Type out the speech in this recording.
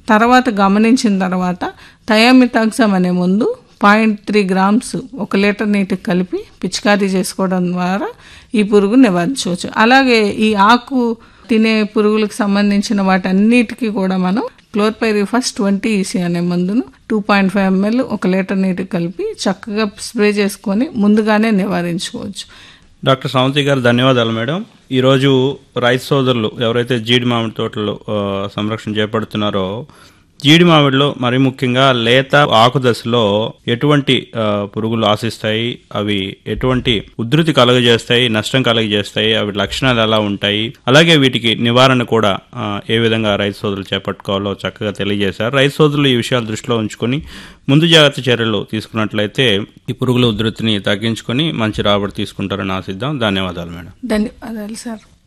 తర్వాత గమనించిన తర్వాత థయామితాక్సమ్ అనే ముందు పాయింట్ త్రీ గ్రామ్స్ ఒక లీటర్ నీటికి కలిపి పిచికారీ చేసుకోవడం ద్వారా ఈ పురుగు నివారించవచ్చు అలాగే ఈ ఆకు తినే పురుగులకు సంబంధించిన వాటన్నిటికీ కూడా మనం క్లోర్పైరిఫాస్ ట్వంటీ ఈసీ అనే మందును టూ పాయింట్ ఫైవ్ ఎంఎల్ ఒక లీటర్ నీటికి కలిపి చక్కగా స్ప్రే చేసుకొని ముందుగానే నివారించుకోవచ్చు డాక్టర్ సావంతి గారు ధన్యవాదాలు మేడం ఈరోజు రైతు సోదరులు ఎవరైతే జీడి మామిడి తోటలు ఆ, సంరక్షణ చేపడుతున్నారో జీడి మామిడిలో మరి ముఖ్యంగా లేత ఆకు దశలో ఎటువంటి ఆ, పురుగులు ఆశిస్తాయి అవి ఎటువంటి ఉధృతి కలుగజేస్తాయి నష్టం కలుగజేస్తాయి అవి లక్షణాలు ఎలా ఉంటాయి అలాగే వీటికి నివారణ కూడా ఆ, ఏ విధంగా రైతు సోదరులు చేపట్టుకోవాలో చక్కగా తెలియజేశారు రైతు సోదరులు ఈ విషయాలు దృష్టిలో ఉంచుకొని ముందు జాగ్రత్త చర్యలు తీసుకున్నట్లయితే ఈ పురుగుల ఉధృతిని తగ్గించుకొని మంచి రాబడి తీసుకుంటారని ఆశిద్దాం ధన్యవాదాలు మేడం ధన్యవాదాలు సార్